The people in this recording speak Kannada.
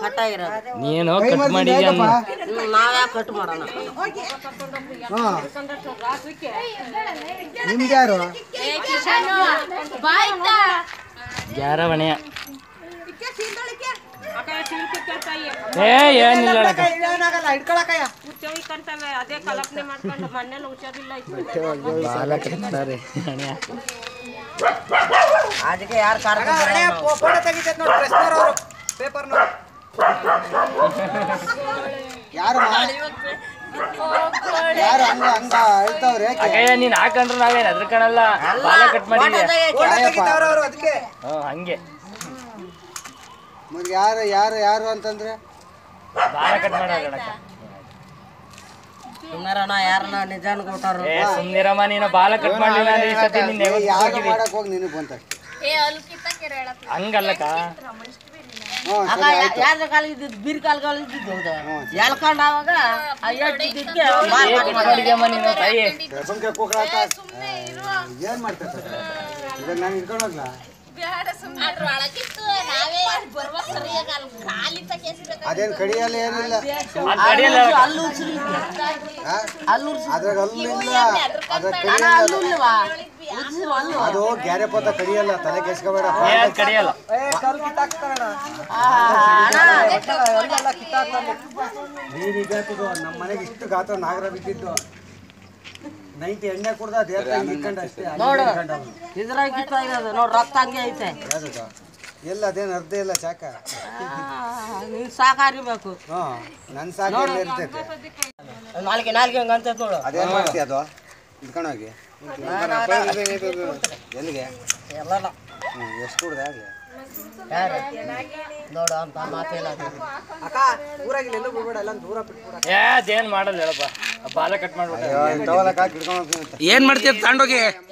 ಕಟ್ಟಾಗಿರೋದು ನೀನು ಕಟ್ ಮಾಡಿದ್ಯಾ ಅನ್ನ. ಹ್ಮ್, ನಾವ್ಯಾಕೆ ಕಟ್ ಮಾಡೋಣ ಹಾ ನಿಮ್ದು ಯಾರು ಯಾರ ಮನೆಯ ಏ ಏನಿಲ್ಲ ಅಣ್ಣ. ಏನಾಗಲ್ಲ ಇಟ್ಕೊಳಕಯ್ಯ ಅದೇ ಕಲ್ಪನೆ ಮಾಡ್ಕೊಂಡು ಮನೇಲಿ ಹುಷಾರಿಲ್ಲ ಬಾಲ ಕಟ್ತಾರೆ ಅಣ್ಣ. ಅದಕ್ಕೆ ಯಾರು ಫೋಟೋ ತೆಗಿತೈತೆ ನೋಡಿ ಪ್ರೆಸ್ನವ್ರವರು ಪೇಪರ್ನವ್ರು ಯಾರು ಯಾರು ಹಂಗ ಹಂಗ ಹೇಳ್ತಾವ್ರೆ ಅಕ್ಕಯ್ಯ ನೀನ್ ಹಾಕಂಡ್ರು ನಾವೇನ್ ಅದ್ರ ಕಣಲ್ಲ ಬಾಲ ಕಟ್ ಮಾಡಿದ್ಯಾ ಫೋಟೋ ತೆಗಿತಾವ್ರ ಅವರು ಅದಕ್ಕೆ ಹ್ಞೂ ಹಂಗೆ ಮತ್ತೆ ಯಾರು ಯಾರು ಯಾರು ಅಂತಂದ್ರೆ ಬಾಲ ಕಟ್ ಮಾಡೋಣ ಸುಮ್ಮನೆ ಯಾರನ್ನ ನಿಜಾನ್ ಕೊಟ್ಟರು ಏ ಸುಮ್ನಿರಮ್ಮ ನೀನು ಬಾಲ ಕಟ್ ಮಾಡ್ಲಿಲ್ಲ ಅಂದ್ರೆ ಈ ಸತಿ ನಿನ್ನ ಯಾವತ್ತೂ ಯಾರು ಹೋಗಿದಿ. ಮಾಡಕ್ ಹೋಗಿ ನಿನಗೆ ಬಂತ ಹಂಗಲ್ಲಕ್ಕ ಹ್ಞೂ ಆಗ ಯಾರ ಕಾಲ ಇದ್ದಿದ್ದು ಬೀರ್ ಕಾಲ್ಗಳು ಇದ್ದಿದ್ದು ಹೌದು ಎಳ್ಕೊಂಡು ಅವಾಗ ಅಯ್ಯಕ್ಕೆ ಏ ಕಟ್ ಮಾಡಿದ್ಯಮ್ಮ ನೀನು ತಾಯಿ ಸುಮ್ಕೆ ಕೂಗ್ಲಾತ ಏನ್ ಮಾಡ್ತಾರೆ ಇವಾಗ ನಾನು ಇಟ್ಕೊಂಡು ಹೋಗ್ಲಾ ಅದೇನ್ ಕಡಿಯಲ್ಲ ಏನಿಲ್ಲ ಅದ್ ಕಡಿಯಲ್ಲ ಅಲ್ಲಿ ಉಸಿರು ಆ? ಅಲ್ಲಿ ಉಸಿರು ಅದ್ರಾಗ ಅಲ್ಲೂ ಇಲ್ಲ ಅದ್ರಾಗ ನಾನು ಕಡಿಯಲ್ಲ ಅಲ್ಲೂ ಇಲ್ವಾ ಉಸಿರು ಅಲ್ಲು ಅದು ಗ್ಯಾರೆ ಪೋತ ಕಡಿಯಲ್ಲ ತಲೆ ಕೆಸ್ಕೋಬೇಡ ಏ ಅದ್ ಕಡಿಯಲ್ಲ ನೀನೀಗ ನಮ್ಮ ಮನೆಗೆ ಇಷ್ಟು ಗಾತ್ರ ನಾಗರ ಬಿದ್ದಿದ್ದು ನೈಂಟಿ ಎಣ್ಣೆ ಕುಡ್ದ ಅದ್ ಏರ್ತಾ ಹಿಂಗ್ ಇಟ್ಕೊಂಡ ಅಷ್ಟೇ ಅಲ್ಲಿ ನೋಡು. ಇಟ್ಕೊಂಡ ಅವ್ನು. ಇದ್ರಾಗ ಕಿತ್ತ ಇರೋದು ನೋಡಿ ರಕ್ತ ಹಂಗೆ ಐತೆ ಯಾವ್ದದು? ಎಲ್ಲ ಅದೇನು ಅರ್ಧ ಇಲ್ಲ ಚಾಕ ನೀನು ಸಾಕಾರಿಬೇಕು ಹ್ಞೂ ನನ್ನ ಸಾಕು ಎಲ್ಲ ಇರ್ತೈತೆ ನಾಲ್ಗೆ ನಾಲ್ಗೆ ಹಂಗೆ ಅಂತ ನೋಡು ಅದೇನ್ ಮಾಡ್ತೀಯ ಅದು ಇಟ್ಕೊಂಡೋಗಿ ಎಲ್ಲಿಗೆ ಎಲ್ಲಲ್ಲ ಹ್ಞೂ ಎಷ್ಟು ಕುಡ್ದೆ ಆಗ್ಲಿ ಯಾರು ನೋಡು ಅಂತ ಮಾತೇನ ಅಕ್ಕ ಊರಾಗಿಲ್ಲ ಎಲ್ಲೂ ಹೋಗ್ಬೇಡ ಎಲ್ಲ ದೂರ ಬಿಟ್ಬಿಡ ಏ ಅದೇನ್ ಮಾಡಲ್ಲ ಹೇಳಪ್ಪ ಆ ಬಾಲ ಕಟ್ ಮಾಡ್ಬಿಟ್ಟ ಅಯ್ಯೋ ಟವಲಕ್ಕೆ ಹಾಕಿ ಹಿಡ್ಕೊಂಡು ಹೋಗ್ತೀನಿ ಅಂತ ಏನ್ ಮಾಡ್ತೀಯ ತಗೊಂಡೋಗಿ